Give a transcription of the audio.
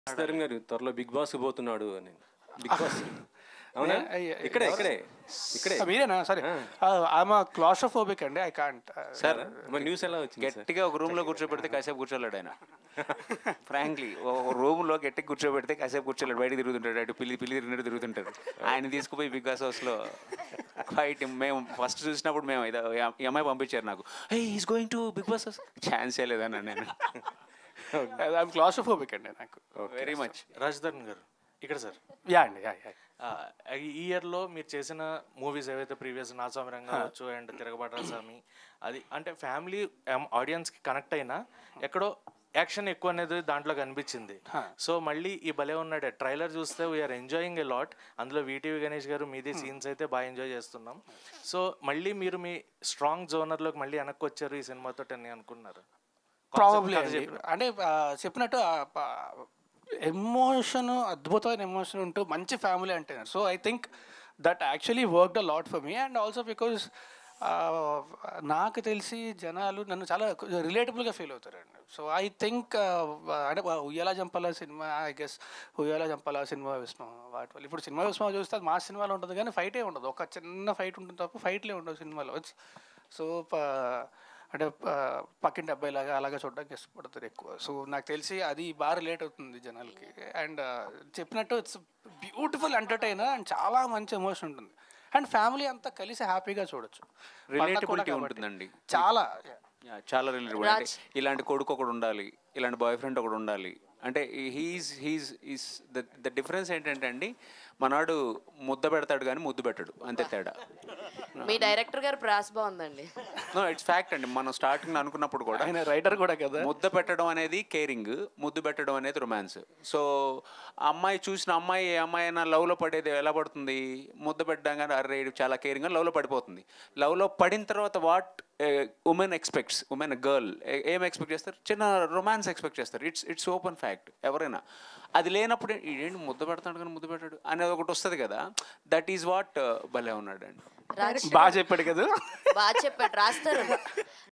తరుణ్ గారు త్వరలో big boss పోతున్నాడు అని బిగ్ బాస్ అవునా అయ్య- ఇక్కడే ఇక్కడే ఇక్కడే మీరేనా సరే ఆమె క్లాస్ట్రోఫోబిక్ అండి ఐ కాంట్ సార్ మరి న్యూస్ ఎలా వచ్చింది సార్ గట్టిగా ఒక రూమ్ లో కూర్చోబెడితే కాసేపు కూర్చోలేడు ఆయన ఫ్రాంక్లీ ఒక రూమ్ లో గట్టిగా కూర్చోబెడితే కాసేపు కూర్చోలేడు బయట తిరుగుతుంటాడు అటు పిల్లి పిల్లి తిరిగినట్టు తిరుగుతుంటాడు ఆయన తీసుకుపోయి బిగ్ బాస్ హౌస్ లో ఫైట్ మేము ఫస్ట్ చూసినప్పుడు మేము ఇదో ఈ అమ్మాయి పంపించారు నాకు hey is going to Bigg Boss house ఛాన్సే లేదన్న నేను ఐఎమ్ క్లాస్ట్రోఫోబిక్ అండి నాకు వెరీ మచ్ రాజధరణ్ గారు ఇక్కడ సార్ యా అండి యా యా ఆ, ఈ ఇయర్లో మీరు చేసిన మూవీస్ ఏవైతే ప్రీవియస్ నాసామిరం కావచ్చు అండ్ తిరగబాట స్వామి అది అంటే ఫ్యామిలీ ఆడియన్స్కి కనెక్ట్ అయినా ఎక్కడో యాక్షన్ ఎక్కువ అనేది దాంట్లో కనిపించింది సో మళ్ళీ ఈ భలే ఉన్నాడే ట్రైలర్ చూస్తే వీఆర్ ఎంజాయింగ్ ఎ లాట్ అందులో వీటీవీ గణేష్ గారు మీది సీన్స్ అయితే బాగా ఎంజాయ్ చేస్తున్నాం సో మళ్ళీ మీరు మీ స్ట్రాంగ్ జోనర్లోకి మళ్ళీ వెనక్కి వచ్చారు ఈ సినిమాతో అని అనుకున్నారు ప్రాబబ్లీ అండి అంటే ఆ, చెప్పినట్టు ఎమోషన్ అద్భుతమైన ఎమోషన్ ఉంటూ మంచి ఫ్యామిలీ అంటే so I think that actually work a lot for me and also because నాకు తెలిసి జనాలు నన్ను చాలా రిలేటబుల్గా ఫీల్ అవుతారండి సో ఐ థింక్ అంటే ఉయ్యాల జంపాల సినిమా ఐ గెస్ ఉయ్యాల జంపాల సినిమా విస్మా వాటి వల్ల ఇప్పుడు సినిమా విస్మా చూస్తే అది మా సినిమాలో ఉంటుంది కానీ ఫైటే ఉండదు ఒక చిన్న ఫైట్ ఉంటుంది తప్ప ఫైట్లే ఉండవు సినిమాలో సో అంటే ఆ, పక్కింటి అబ్బాయి లాగా అలాగే చూడడానికి ఇష్టపడతారు ఎక్కువ సో నాకు తెలిసి అది బాగా రిలేట్ అవుతుంది జనాలకి అండ్ చెప్పినట్టు ఇట్స్ బ్యూటిఫుల్ ఎంటర్టైనర్ అండ్ చాలా మంచి ఎమోషన్ ఉంటుంది అండ్ ఫ్యామిలీ అంతా కలిసి హ్యాపీగా చూడొచ్చు పండగ కూడా రిలేటబిలిటీ కాబట్టి. ఉంటుందండి చాలా Yeah, చాలా రిలేటబుల్ అంటే ఇలాంటి కొడుకు ఒకడు ఉండాలి ఇలాంటి బాయ్ ఫ్రెండ్ ఒకడు ఉండాలి అంటే he's he's is the the difference ఏంటంటే అండి మనాడు ముద్ద పెడతాడు కానీ ముద్దు పెట్టడు అంతే తేడా మీ డైరెక్టర్ గారు ప్రాస్ బాగుందండి నో ఇట్స్ ఫ్యాక్ట్ అండి మనం స్టార్టింగ్ అనుకున్నప్పుడు కూడా ఆయన రైటర్ కూడా కదా ముద్ద పెట్టడం అనేది కేరింగ్ ముద్దు పెట్టడం అనేది రొమాన్స్ సో అమ్మాయి చూసిన అమ్మాయి ఏ అమ్మాయి అయినా లవ్లో పడేది ఎలా పడుతుంది ముద్ద పెట్టడం అరే ఇది చాలా కేరింగ్ అని లవ్లో పడిపోతుంది లవ్లో పడిన తర్వాత what women expects women girl ఏం ఎక్స్పెక్ట్ చేస్తారు చిన్న రొమాన్స్ ఎక్స్పెక్ట్ చేస్తారు ఇట్స్ ఇట్స్ ఓపెన్ ఫ్యాక్ట్ ఎవరైనా అది లేనప్పుడు ఏంటి ముద్ద పెడతాడు కానీ ముద్దు పెట్టాడు అనేది ఒకటి వస్తుంది కదా దట్ ఈజ్ వాట్ భలే ఉన్నాడు అండి రాజ్ బాగా చెప్పాడు కదా బాగా చెప్పాడు రాస్తారు